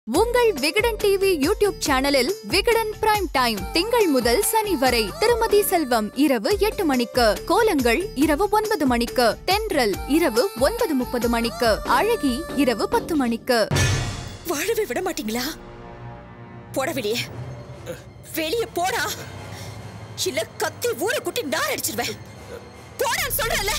உங்கள் Vikatan TV YouTube சேனலில் Vikatan prime time திங்கள் முதல் சனி வரை திருமதி செல்வம் இரவு எட்டு மணிக்கு கோலங்கள் இரவு ஒன்பது மணிக்கு தென்றல் இரவு ஒன்பது முப்பது மணிக்கு அழகி இரவு பத்து மணிக்கு வாழவே விட மாட்டீங்களா போட வெளியே வெளியே போடா இல்ல கத்தி ஊரை குட்டி நான் அடிச்சிருவேன் போடான்னு சொல்றேன்ல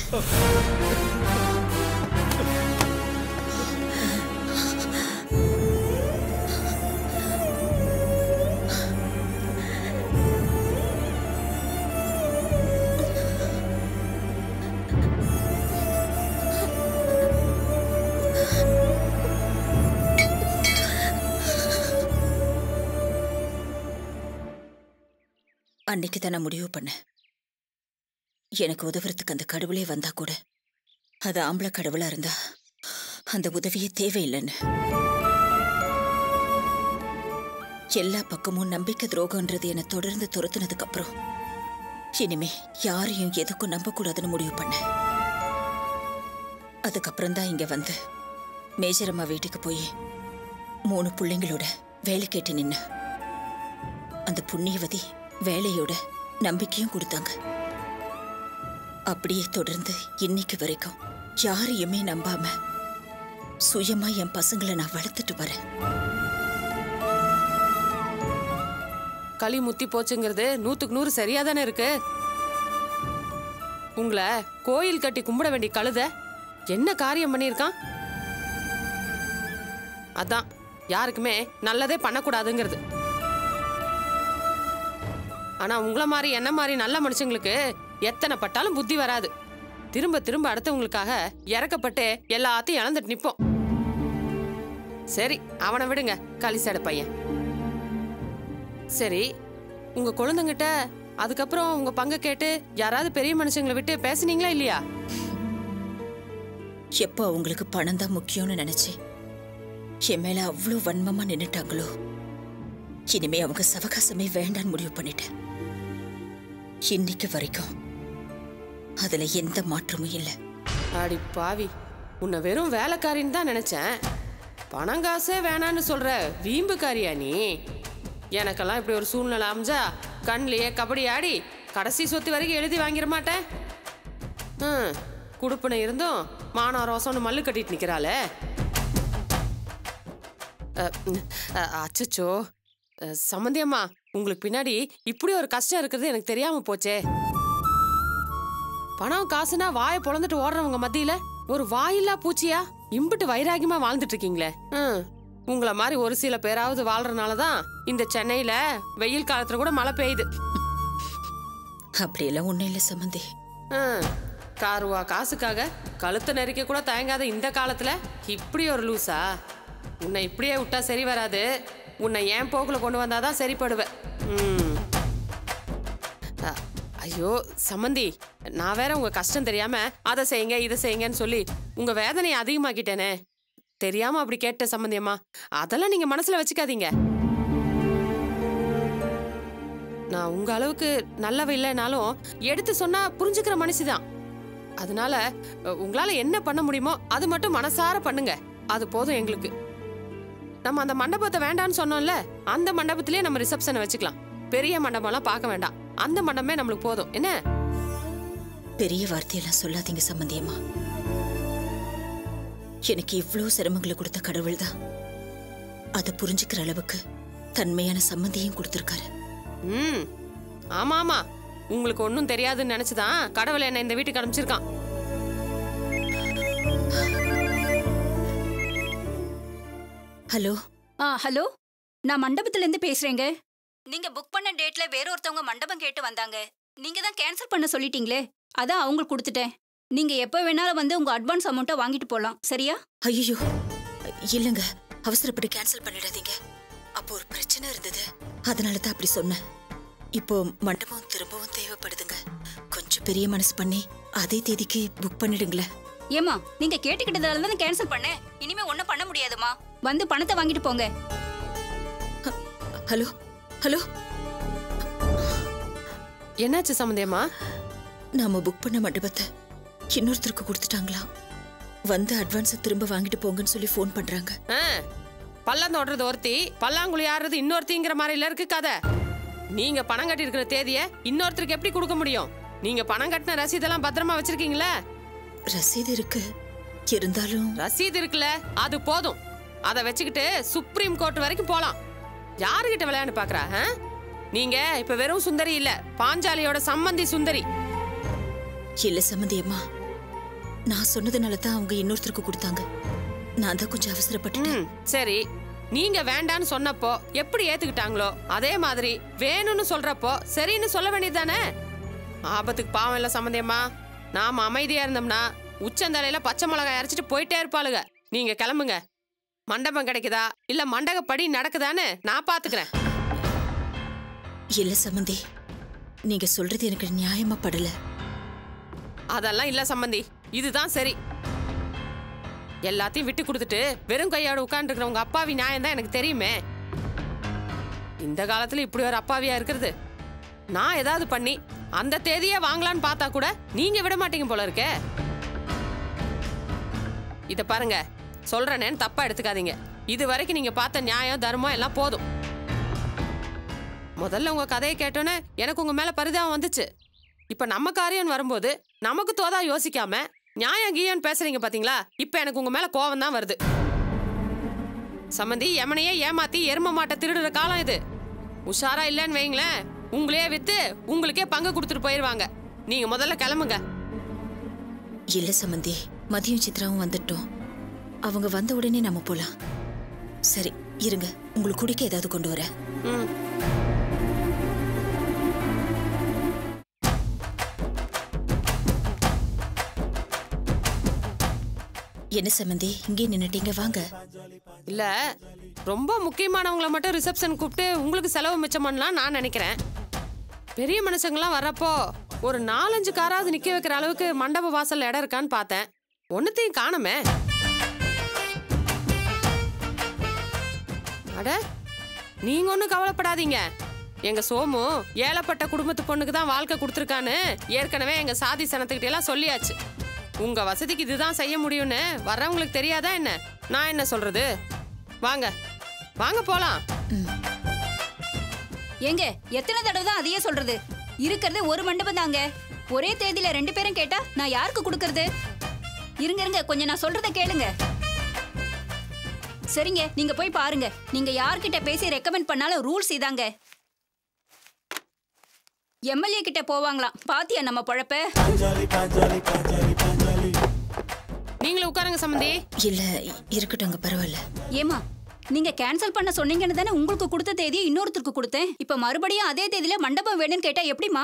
அன்னைக்கு தான் நான் முடிவு பண்ணேன் எனக்கு உதவுறதுக்கு அந்த கடவுளே வந்தா கூட அது ஆம்பளை கடவுளா இருந்தா அந்த உதவியே தேவையில்லைன்னு எல்லா பக்கமும் நம்பிக்கை துரோகம்ன்றது என்னை தொடர்ந்து துரத்துனதுக்கு அப்புறம் இனிமே யாரையும் எதுக்கும் நம்பக்கூடாதுன்னு முடிவு பண்ணேன் அதுக்கப்புறம் தான் இங்க வந்து மேஜரம்மா வீட்டுக்கு போய் மூணு பிள்ளைங்களோட வேலை கேட்டு நின்ன அந்த புண்ணியவதி வேலையோட நம்பிக்கையும் கொடுத்தாங்க அப்படியே தொடர்ந்து இன்னைக்கு வரைக்கும் யாரையுமே நம்பாம சுயமா என் பசங்களை நான் வளர்த்துட்டு வரேன் களி முத்தி போச்சுங்கிறது நூத்துக்கு நூறு சரியா தானே இருக்கு உங்களை கோயில் கட்டி கும்பிட வேண்டிய கழுத என்ன காரியம் பண்ணியிருக்கான் அதான் யாருக்குமே நல்லதே பண்ணக்கூடாதுங்கிறது ஆனா உங்கள மாதிரி என்ன மாதிரி நல்ல மனுஷங்களுக்கு எத்தனை பட்டாலும் புத்தி வராது திரும்ப திரும்ப அடுத்தவங்களுக்காக இறக்கப்பட்டு எல்லாத்தையும் இழந்துட்டு நிப்போம் சரி அவனை விடுங்க களிசாடு பையன் சரி உங்க குழந்தைங்கிட்ட அதுக்கப்புறம் உங்க பங்கு கேட்டு யாராவது பெரிய மனுஷங்களை விட்டு பேசுனீங்களா இல்லையா எப்போ அவங்களுக்கு பணம் தான் முக்கியம்னு நினைச்சு என் மேல அவ்வளோ வன்மமா நின்னுட்டாங்களோ இனிமே அவங்க சவகாசமே வேண்டான்னு முடிவு பண்ணிட்டேன் இன்னைக்கு வரைக்கும் அதுல எந்த மாற்றமும் இல்லை அடி பாவி உன்னை வெறும் வேலைக்காரின்னு தான் நினைச்சேன் பணம் காசே வேணான்னு சொல்ற வீம்புக்காரியா நீ எனக்கெல்லாம் இப்படி ஒரு சூழ்நிலை அமைஞ்சா கண்ணிலேயே கபடி ஆடி கடைசி சொத்து வரைக்கும் எழுதி வாங்கிட மாட்டேன் ம் குடுப்பனை இருந்தும் மானம் ரோசம்னு மல்லு கட்டிட்டு நிற்கிறாளே அச்சச்சோ அஹ், சம்மந்தியம்மா உங்களுக்கு பின்னாடி இப்படி ஒரு கஷ்டம் இருக்கிறது எனக்கு தெரியாம போச்சே பணம் காசுனா வாயை பொழந்துட்டு ஓடுறவங்க மத்தியில ஒரு வாயில்லா பூச்சியா இம்பிட்டு வைராகியமா வாழ்ந்துட்டு இருக்கீங்களே ம். உங்கள மாதிரி ஒரு சில பேராவது வாழ்றனால தான் இந்த சென்னையில வெயில் காலத்துல கூட மழை பெய்யுது அப்படியெல்லாம் ஒன்றும் இல்லை சம்மந்தி ம். காருவா காசுக்காக கழுத்தை நெரிக்க கூட தயங்காத இந்த காலத்துல இப்படி ஒரு லூசா உன்னை இப்படியே விட்டா சரி வராது உன்னை ஏன் போக்குல கொண்டு வந்தாதான் சரிப்படுவேன் ம். அ- ஐயோ சம்மந்தி நான் வேற உங்க கஷ்டம் தெரியாம அதை செய்யுங்க இதை செய்யுங்கன்னு சொல்லி உங்க வேதனையை அதிகமாக்கிட்டேனே தெரியாம அப்படி கேட்ட சம்மந்தியம்மா அதெல்லாம் நீங்க மனசுல வச்சுக்காதீங்க நான் உங்க அளவுக்கு நல்லவ இல்லைனாலும் எடுத்து சொன்னா புரிஞ்சுக்கிற மனுஷிதான் அதனால அ, உங்களால என்ன பண்ண முடியுமோ அது மட்டும் மனசார பண்ணுங்க அது போதும் எங்களுக்கு நம்ம அந்த மண்டபத்தை வேண்டாம்னு சொன்னோம்ல அந்த மண்டபத்திலேயே நம்ம ரிசப்ஷனை வச்சுக்கலாம் பெரிய மண்டபம்லாம் பார்க்க வேண்டாம் அந்த மண்டபமே நம்மளுக்கு போதும் என்ன பெரிய வார்த்தையெல்லாம் சொல்லாதீங்க சம்மந்தியம்மா எனக்கு இவ்ளோ சிரமங்களை கொடுத்த கடவுள் தான் அதை புரிஞ்சுக்கிற அளவுக்கு தன்மையான சம்மந்தியும் கொடுத்துருக்காரு ம் ஆமா ஆமா உங்களுக்கு ஒன்றும் தெரியாதுன்னு நினைச்சுதான் கடவுள் என்ன இந்த வீட்டுக்கு அனுப்பிச்சிருக்கான் ஹலோ ஆ ஹலோ நான் மண்டபத்துல இருந்து பேசுறேங்க நீங்க புக் பண்ண டேட்ல வேற ஒருத்தவங்க மண்டபம் கேட்டு வந்தாங்க நீங்க தான் கேன்சல் பண்ண சொல்லிட்டீங்களே அதான் அவங்களுக்கு கொடுத்துட்டேன் நீங்க எப்போ வேணாலும் வந்து உங்க அட்வான்ஸ் அமௌண்ட்டை வாங்கிட்டு போலாம் சரியா ஐயோ இல்லைங்க அவசரப்பட்டு கேன்சல் பண்ணிடாதீங்க அப்போ ஒரு பிரச்சனை இருந்தது அதனால தான் அப்படி சொன்னேன் இப்போ மண்டபம் திரும்பவும் தேவைப்படுதுங்க கொஞ்சம் பெரிய மனசு பண்ணி அதே தேதிக்கு புக் பண்ணிடுங்களேன் ஏமா நீங்க கேட்டுக்கிட்டதால தான் கேன்சல் பண்ணேன் இனிமே ஒன்றும் பண்ண முடியாதுமா வந்து பணத்தை வாங்கிட்டு போங்க ஹலோ ஹலோ என்னாச்சு சம்மந்தியம்மா நாம புக் பண்ண மண்டபத்தை இன்னொருத்தருக்கு கொடுத்துட்டாங்களா வந்து அட்வான்ஸை திரும்ப வாங்கிட்டு போங்கன்னு சொல்லி ஃபோன் பண்றாங்க ஆ, பள்ளம் தோடுறது ஒருத்தி பல்லாங்குழி ஆடுறது இன்னொருத்திங்கிற மாதிரில இருக்கு கதை நீங்க பணம் கட்டி இருக்கிற தேதிய இன்னொருத்தருக்கு எப்படி கொடுக்க முடியும் நீங்க பணம் கட்டின ரசீதெல்லாம் பத்திரமா வச்சிருக்கீங்களா ரசீது இருக்கு இருந்தாலும் ரசீது இருக்குல்ல அது போதும் அதை வச்சுக்கிட்டு சுப்ரீம் கோர்ட் வரைக்கும் போலாம் யாருகிட்ட விளையாண்டு பாக்குறா ஆ? நீங்க இப்ப வெறும் சுந்தரி இல்ல பாஞ்சாலியோட சம்பந்தி சுந்தரி இல்ல சம்மந்தி அம்மா நான் சொன்னதுனால தான் அவங்க இன்னொருத்தருக்கு கொடுத்தாங்க நான் தான் கொஞ்சம் அவசரப்பட்டுட்டேன் ம் சரி நீங்க வேண்டான்னு சொன்னப்போ எப்படி ஏத்துக்கிட்டாங்களோ அதே மாதிரி வேணும்னு சொல்றப்போ சரின்னு சொல்ல வேண்டியதுதானே ஆபத்துக்கு பாவம் இல்ல சம்பந்தியம்மா நாம அமைதியா இருந்தோம்னா உச்சந்தலையில பச்சை மிளகாய் அரைச்சிட்டு போயிட்டே இருப்பாளுங்க நீங்க கிளம்புங்க மண்டபம் கிடைக்குதா இல்ல மண்டகப்படி நடக்குதான்னு நான் பாத்துக்கிறேன் இல்ல சம்மந்தி நீங்க சொல்றது எனக்கு நியாயமா படல அதெல்லாம் இல்ல சம்பந்தி இதுதான் சரி எல்லாத்தையும் விட்டு கொடுத்துட்டு வெறும் கையோட உட்கார்ந்துருக்கிற உங்க அப்பாவி நியாயம் தான் எனக்கு தெரியுமே இந்த காலத்துல இப்படி ஒரு அப்பாவியா இருக்கிறது நான் ஏதாவது பண்ணி அந்த தேதியே வாங்கலான்னு பார்த்தா கூட நீங்க விட மாட்டீங்க போல இருக்கே இத பாருங்க சொல்றேனேன்னு தப்பா எடுத்துக்காதீங்க இது வரைக்கும் நீங்க பார்த்த நியாயம் தர்மம் எல்லாம் போதும் முதல்ல உங்க கதையை கேட்டோன்னே எனக்கு உங்க மேல பரிதாபம் வந்துச்சு இப்ப நம்ம காரியம் வரும்போது நமக்கு தோதா யோசிக்காம நியாயம் கீயன்னு பேசுறீங்க பாத்தீங்களா இப்ப எனக்கு உங்க மேல கோவம் தான் வருது சம்மந்தி எமனையே ஏமாத்தி எரும மாட்டை திருடுற காலம் இது உஷாரா இல்லைன்னு வைங்களேன் உங்களையே வித்து உங்களுக்கே பங்கு கொடுத்துட்டு போயிருவாங்க நீங்க முதல்ல கிளம்புங்க இல்ல சம்மந்தி மதியம் சித்ராவும் வந்துட்டோம் அவங்க வந்த உடனே நம்ம போலாம் சரி இருங்க உங்களுக்கு குடிக்க ஏதாவது கொண்டு வரேன் ம் என்ன சம்மந்தி இங்கே நின்னுட்டீங்க வாங்க இல்ல ரொம்ப முக்கியமானவங்கள மட்டும் ரிசப்ஷன் கூப்பிட்டு உங்களுக்கு செலவு மிச்சம் பண்ணலாம் நான் நினைக்கிறேன் பெரிய மனுஷங்களாம் வர்றப்போ ஒரு நாலஞ்சு காராவது நிக்க வைக்கிற அளவுக்கு மண்டப வாசல்ல இடம் இருக்கான்னு பார்த்தேன் ஒன்னத்தையும் காணுமே அட நீங்க ஒன்றும் கவலைப்படாதீங்க எங்க சோமு ஏழப்பட்ட குடும்பத்து பொண்ணுக்கு தான் வாழ்க்கை கொடுத்துருக்கான்னு ஏற்கனவே எங்க சாதி சனத்துக்கிட்ட எல்லாம் சொல்லியாச்சு உங்க வசதிக்கு இதுதான் செய்ய முடியும்னு வர்றவங்களுக்கு தெரியாதா என்ன நான் என்ன சொல்றது வாங்க வாங்க போலாம் ஏங்க எத்தனை தடவை தான் அதையே சொல்றது இருக்கிறது ஒரு மண்டபம் தாங்க ஒரே தேதியில ரெண்டு பேரும் கேட்டா நான் யாருக்கு கொடுக்கறது இருங்க இருங்க கொஞ்சம் நான் சொல்றத கேளுங்க சரிங்க நீங்க போய் பாருங்க நீங்க யார்கிட்ட பேசி ரெக்கமெண்ட் பண்ணாலும் ரூல்ஸ் இதாங்க எம்எல்ஏ கிட்ட போவாங்களாம் பாத்தியா நம்ம பொழப்ப நீங்களும் உட்காருங்க சம்மந்தி இல்ல இருக்கட்டும்ங்க பரவாயில்ல ஏமா நீங்க கேன்சல் பண்ண சொன்னீங்கன்னு தானே உங்களுக்கு கொடுத்த தேதியை இன்னொருத்தருக்கு கொடுத்தேன் இப்ப மறுபடியும் அதே தேதியில மண்டபம் வேணும்னு கேட்டா எப்படிமா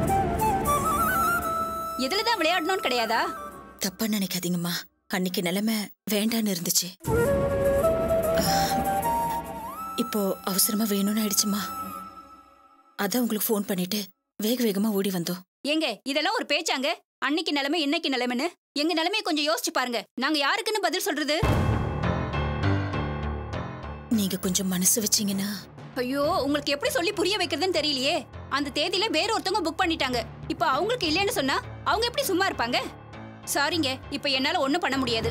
இதுல தான் விளையாடணும்னு கிடையாதா தப்பா நினைக்காதீங்கம்மா அன்னைக்கு நிலைமை வேண்டான்னு இருந்துச்சு ஆஹ், இப்போ அவசரமா வேணும்னு ஆயிடுச்சுமா அதான் உங்களுக்கு ஃபோன் பண்ணிட்டு வேக வேகமா ஓடி வந்தோம் ஏங்க இதெல்லாம் ஒரு பேச்சாங்க அன்னைக்கு நிலைமை இன்னைக்கு நிலைமைன்னு எங்க நிலைமையை கொஞ்சம் யோசிச்சு பாருங்க நாங்க யாருக்குன்னு பதில் சொல்றது நீங்க கொஞ்சம் மனசு வச்சீங்கன்னா ஐயோ உங்களுக்கு எப்படி சொல்லி புரிய வைக்கிறதுன்னு தெரியலையே அந்த தேதியில வேற ஒருத்தவங்க புக் பண்ணிட்டாங்க இப்ப அவங்களுக்கு இல்லைன்னு சொன்னா அவங்க எப்படி சும்மா இருப்பாங்க சாரிங்க இப்ப என்னால ஒண்ணும் பண்ண முடியாது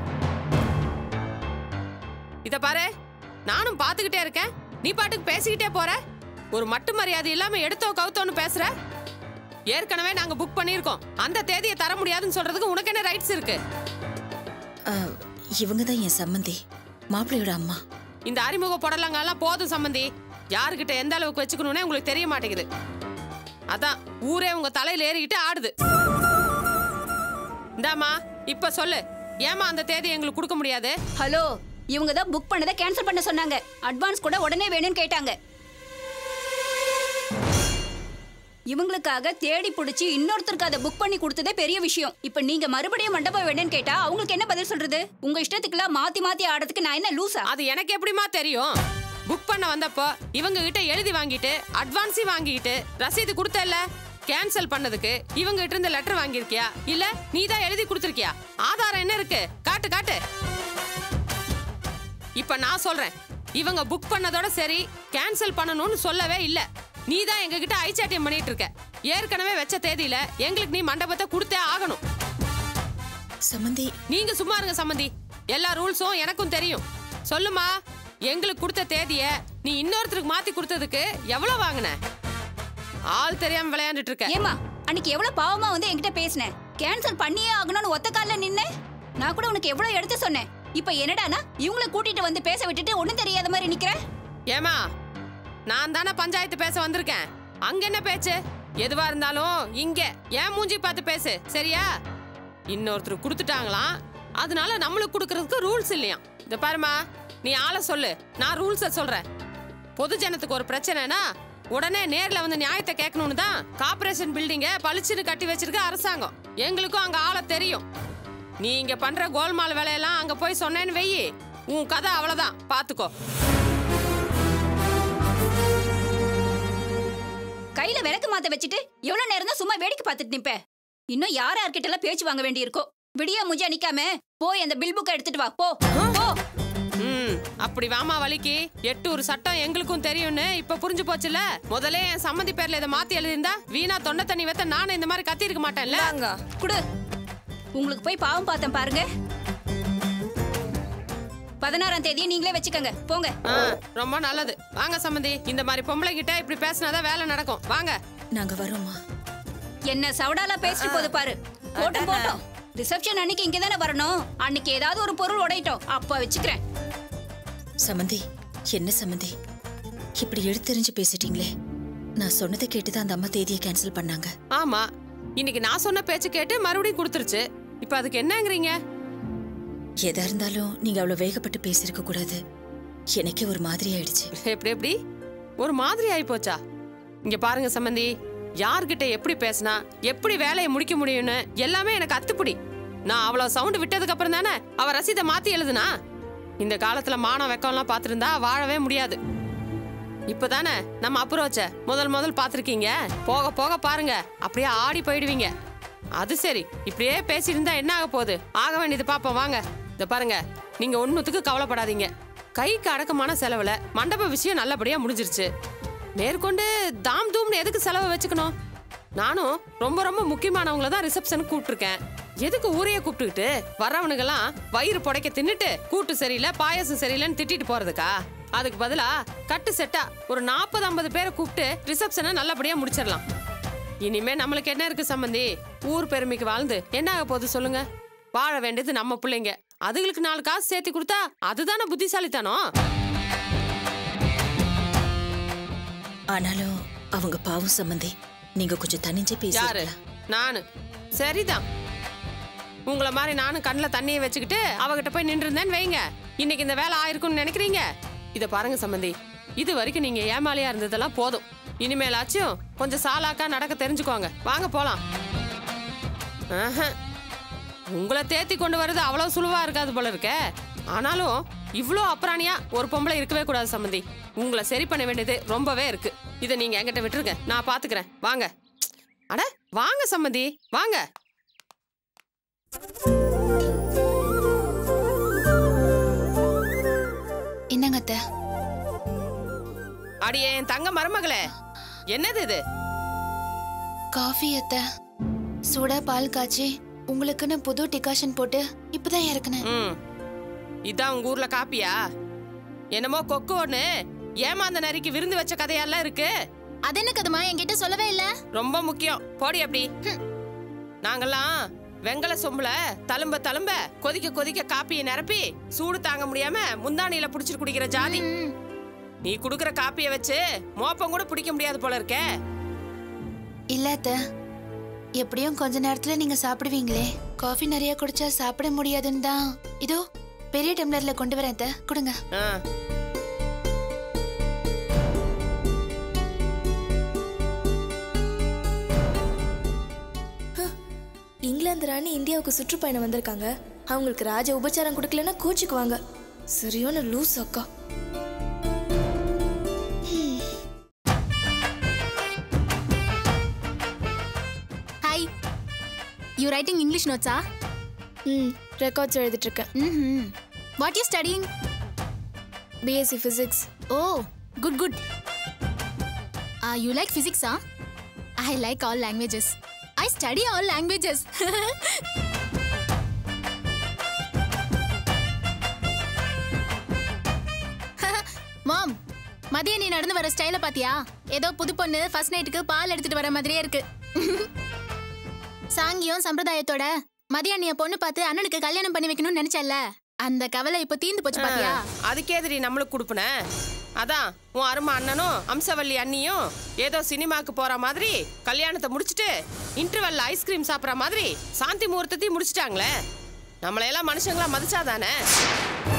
இத பாரு நானும் பாத்துக்கிட்டே இருக்கேன் நீ பாட்டுக்கு பேசிக்கிட்டே போற ஒரு மட்டு மரியாதை இல்லாம எடுத்தோ கவுத்தோன்னு பேசுற ஏற்கனவே நாங்க புக் பண்ணியிருக்கோம் அந்த தேதியை தர முடியாதுன்னு சொல்றதுக்கு உனக்கு என்ன ரைட்ஸ் இருக்கு ஆஹ், இவங்க தான் என் சம்மந்தி மாப்பிள்ளையோட அம்மா இந்த அறிமுக புடலங்கெல்லாம் போதும் சம்பந்தி யாருக்கிட்ட எந்த அளவுக்கு வச்சுக்கணும்னே உங்களுக்கு தெரிய மாட்டேங்குது அதான் ஊரே உங்க தலையில ஏறிக்கிட்டு ஆடுது இந்தாம்மா இப்ப சொல்லு ஏமா அந்த தேதி எங்களுக்கு கொடுக்க முடியாது ஹலோ இவங்க தான் புக் பண்ணதை கேன்சல் பண்ண சொன்னாங்க அட்வான்ஸ் கூட உடனே வேணும்னு கேட்டாங்க இவங்களுக்காக தேடி பிடிச்சி இன்னொருத்தருக்கு அதை புக் பண்ணி கொடுத்ததே பெரிய விஷயம் இப்ப நீங்க மறுபடியும் மண்டபம் வேணும்னு கேட்டா அவங்களுக்கு என்ன பதில் சொல்றது உங்க இஷ்டத்துக்குலாம் மாத்தி மாத்தி ஆடுறதுக்கு நான் என்ன லூசா அது எனக்கு எப்படிமா தெரியும் புக் பண்ண வந்தப்போ இவங்க கிட்ட எழுதி வாங்கிட்டு அட்வான்ஸி வாங்கிட்டு ரசீது கொடுத்தல கேன்சல் பண்ணதுக்கு இவங்க கிட்ட இருந்து லெட்டர் வாங்கியிருக்கியா இல்ல நீ தான் எழுதி கொடுத்துருக்கியா ஆதாரம் என்ன இருக்கு காட்டு காட்டு இப்ப நான் சொல்றேன் இவங்க புக் பண்ணதோட சரி கேன்சல் பண்ணணும்னு சொல்லவே இல்ல நீ தான் எங்க கிட்ட ஐச்சாட்டியம் பண்ணிட்டு இருக்க ஏற்கனவே வச்ச தேதியில எங்களுக்கு நீ மண்டபத்தை கொடுத்தே ஆகணும் சம்மந்தி நீங்க சும்மா இருங்க சம்மந்தி எல்லா ரூல்ஸும் எனக்கும் தெரியும் சொல்லுமா எங்களுக்கு கொடுத்த தேதிய நீ இன்னொருத்தருக்கு மாத்தி கொடுத்ததுக்கு எவ்வளவு வாங்கின ஆள் தெரியாம விளையாண்டுட்டு இருக்க ஏமா அன்னைக்கு எவ்வளவு பாவமா வந்து என்கிட்ட பேசின கேன்சல் பண்ணியே ஆகணும்னு ஒத்த கால்ல நின்ன நான் கூட உனக்கு எவ்வளவு எடுத்து சொன்னேன் இப்ப என்னடானா இவங்கள கூட்டிட்டு வந்து பேச விட்டுட்டு ஒண்ணும் தெரியாத மாதிரி நிக்கிற ஏமா நான் தானே பஞ்சாயத்து பேச வந்திருக்கேன் அங்க என்ன பேச்சு எதுவா இருந்தாலும் இங்க ஏன் மூஞ்சி பார்த்து பேசு சரியா இன்னொருத்தர் கொடுத்துட்டாங்களாம் அதனால நம்மளுக்கு கொடுக்கறதுக்கு ரூல்ஸ் இல்லையா இந்த பாருமா நீ ஆளை சொல்லு நான் ரூல்ஸை சொல்றேன் பொது ஜனத்துக்கு ஒரு பிரச்சனைனா உடனே நேர்ல வந்து நியாயத்தை கேட்கணும்னு தான் கார்ப்பரேஷன் பில்டிங்க பளிச்சுன்னு கட்டி வச்சிருக்க அரசாங்கம் எங்களுக்கும் அங்க ஆளை தெரியும் நீ இங்க பண்ற கோல்மால் வேலையெல்லாம் அங்க போய் சொன்னேன்னு வெயி உன் கதை அவ்வளவுதான் பாத்துக்கோ கையில விளக்கு மாத்த வச்சுட்டு எவ்வளவு நேரம் தான் சும்மா வேடிக்கை பார்த்துட்டு நிப்ப இன்னும் யார் யார்கிட்ட எல்லாம் பேச்சு வாங்க வேண்டியிருக்கோ விடியா முஞ்சா நிக்காம போய் அந்த பில் புக்கை எடுத்துட்டு வா போ போ ம் அப்படி வாமா வலிக்கு எட்டு ஒரு சட்டம் எங்களுக்கும் தெரியும்னு இப்ப புரிஞ்சு போச்சுல முதல்ல என் சம்மந்தி பேர்ல இதை மாத்தி எழுதியிருந்தா வீணா தொண்டை தண்ணி வைத்த நானும் இந்த மாதிரி கத்தி இருக்க மாட்டேன்ல குடு உங்களுக்கு போய் பாவம் பார்த்தேன் பாருங்க பதினாறாம் தேதியை நீங்களே வச்சுக்கோங்க போங்க ஆ, ரொம்ப நல்லது வாங்க சம்மந்தி இந்த மாதிரி பொம்பளை கிட்ட இப்படி பேசினாதான் வேலை நடக்கும் வாங்க நாங்க வரோம்மா என்ன சவடாலா பேசிட்டு போது பாரு போட்டும் போட்டோம் ரிசப்ஷன் அன்னைக்கு இங்க தானே வரணும் அன்னைக்கு ஏதாவது ஒரு பொருள் உடையட்டும் அப்ப வச்சுக்கிறேன் சமந்தி என்ன சமந்தி இப்படி எடுத்தெறிஞ்சு பேசிட்டீங்களே நான் சொன்னதை கேட்டுதான் அந்த அம்மா தேதியை கேன்சல் பண்ணாங்க ஆமா இன்னைக்கு நான் சொன்ன பேச்சு கேட்டு மறுபடியும் கொடுத்துருச்சு இப்ப அதுக்கு என்னங்கிறீங்க எதா இருந்தாலும் நீங்க அவ்வளவு வேகப்பட்டு பேசியிருக்க கூடாது எனக்கே ஒரு மாதிரி ஆயிடுச்சு எப்படி எப்படி ஒரு மாதிரி ஆயி போச்சா இங்க பாருங்க சம்மந்தி யார்கிட்ட எப்படி பேசினா எப்படி வேலையை முடிக்க முடியும்னு எல்லாமே எனக்கு அத்துப்படி நான் அவ்வளவு சவுண்ட் விட்டதுக்கு அப்புறம் தானே அவ ரசீதை மாத்தி எழுதுனா இந்த காலத்துல மானம் வெக்கம்லாம் பார்த்திருந்தா வாழவே முடியாது இப்பதானே நம்ம அப்ரோச்ச முதல் முதல் பார்த்திருக்கீங்க போக போக பாருங்க அப்படியே ஆடி போயிடுவீங்க அது சரி இப்படியே பேசியிருந்தா என்ன ஆக போகுது ஆக வேண்டியது பாப்போம் வாங்க இத பாருங்க நீங்க ஒண்ணுத்துக்கு கவலைப்படாதீங்க கைக்கு அடக்கமான செலவுல மண்டப விஷயம் நல்லபடியா முடிஞ்சிருச்சு மேற்கொண்டு தாம் தூம்னு எதுக்கு செலவு வச்சுக்கணும் நானும் ரொம்ப ரொம்ப முக்கியமானவங்கள தான் ரிசப்ஷனுக்கு கூப்பிட்டுருக்கேன் எதுக்கு ஊரையே கூப்பிட்டுக்கிட்டு வர்றவனுங்கெல்லாம் வயிறு புடைக்க தின்னுட்டு கூட்டு சரியில்லை பாயாசம் சரியில்லைன்னு திட்டிட்டு போறதுக்கா அதுக்கு பதிலா கட்டு செட்டா ஒரு நாற்பது ஐம்பது பேரை கூப்பிட்டு ரிசப்ஷனை நல்லபடியா முடிச்சிடலாம் இனிமே நம்மளுக்கு என்ன இருக்கு சம்பந்தி ஊர் பெருமைக்கு வாழ்ந்து என்ன ஆக போகுது சொல்லுங்க வாழ வேண்டியது நம்ம பிள்ளைங்க அதுகளுக்கு நாலு காசு சேர்த்து கொடுத்தா அதுதானே புத்திசாலித்தனம் ஆனாலும் அவங்க பாவம் சம்மந்தி நீங்க கொஞ்சம் தனிஞ்சே யாரு பேசி நானு சரிதான் உங்கள மாதிரி நானும் கண்ணில் தண்ணியை வச்சுக்கிட்டு அவகிட்ட போய் நின்றுருந்தேன்னு வைங்க இன்னைக்கு இந்த வேலை ஆயிருக்கும்னு நினைக்கிறீங்க இதை பாருங்க சம்பந்தி இது வரைக்கும் நீங்க ஏமாலியா இருந்ததெல்லாம் போதும் இனிமேலாச்சும் கொஞ்சம் சாலாக்கா நடக்க தெரிஞ்சுக்கோங்க வாங்க போலாம் ஆஹா. உங்களை தேத்தி கொண்டு வர்றது அவ்வளவு சுலுவா இருக்காது போல இருக்கே ஆனாலும் இவ்வளோ அப்புறாணியா ஒரு பொம்பளை இருக்கவே கூடாது சம்பந்தி உங்களை சரி பண்ண வேண்டியது ரொம்பவே இருக்கு இதை நீங்க என்கிட்ட விட்டுருங்க நான் பாத்துக்கிறேன் வாங்க அட வாங்க சம்மந்தி வாங்க என்னங்க அத்தை அடியே என் தங்க மருமகளே என்னது இது காஃபி அத்தை சூடா பால் காய்ச்சி உங்களுக்குன்னு புது டிகாஷன் போட்டு இப்பதான் இறக்குனேன் ம் இதான் உங்க ஊர்ல காப்பியா என்னமோ கொக்கு ஒண்ணு ஏமாந்த நரிக்கு விருந்து வச்ச கதையெல்லாம் இருக்கு அது என்ன கதமா என்கிட்ட சொல்லவே இல்ல ரொம்ப முக்கியம் போடி அப்படி நாங்கெல்லாம் வெங்கல சொம்புல தழும்ப தழும்ப கொதிக்க கொதிக்க காப்பியை நிரப்பி சூடு தாங்க முடியாம முந்தானியில புடிச்சிட்டு குடிக்கிற ஜாதி நீ குடுக்கிற காப்பியை வச்சு மோப்பம் கூட பிடிக்க முடியாது போல இருக்கே இல்ல அத்தை எப்படியும் கொஞ்ச நேரத்துல நீங்க சாப்பிடுவீங்களே காஃபி நிறைய குடிச்சா சாப்பிட முடியாதுன்னு தான் இதோ பெரிய டம்ளர்ல கொண்டு வரேன் அத்தை கொடுங்க ஆ இங்கிலாந்து ராணி இந்தியாவுக்கு சுற்றுப்பயணம் வந்திருக்காங்க அவங்களுக்கு ராஜ உபச்சாரம் கொடுக்கலன்னா கோச்சுக்குவாங்க சரியான லூஸ் அக்கா ஹாய் யூ ரைட்டிங் இங்கிலீஷ் நோட்ஸா ம் ரெக்கார்ட்ஸ் எழுதிட்டு இருக்கேன் ம் what you studying BSc physics oh good good you like ஃபிசிக்ஸா I like all languages I study all languages மதியம் நீ நடந்து வர ஸ்டைல பாத்தியா ஏதோ புது பொண்ணு ஃபர்ஸ்ட் நைட்டுக்கு பால் எடுத்துட்டு வர மாதிரியே இருக்கு சாங்கியம் சம்பிரதாயத்தோட மதியம் நீ பொண்ணு பார்த்து அண்ணனுக்கு கல்யாணம் பண்ணி வைக்கணும்னு நினைச்சல அந்த கவலை இப்ப தீந்து போச்சு பாத்தியா அதுக்கேதிரி நம்மளுக்கு கொடுப்புன அதான் உன் அருமை அண்ணனும் அம்சவல்லி அண்ணியும் ஏதோ சினிமாக்கு போற மாதிரி கல்யாணத்தை முடிச்சிட்டு இன்டர்வெல்ல ஐஸ்கிரீம் சாப்பிட்ற மாதிரி சாந்தி முகூர்த்தத்தையும் முடிச்சிட்டாங்களே நம்மளையெல்லாம் மனுஷங்களா மதிச்சாதானே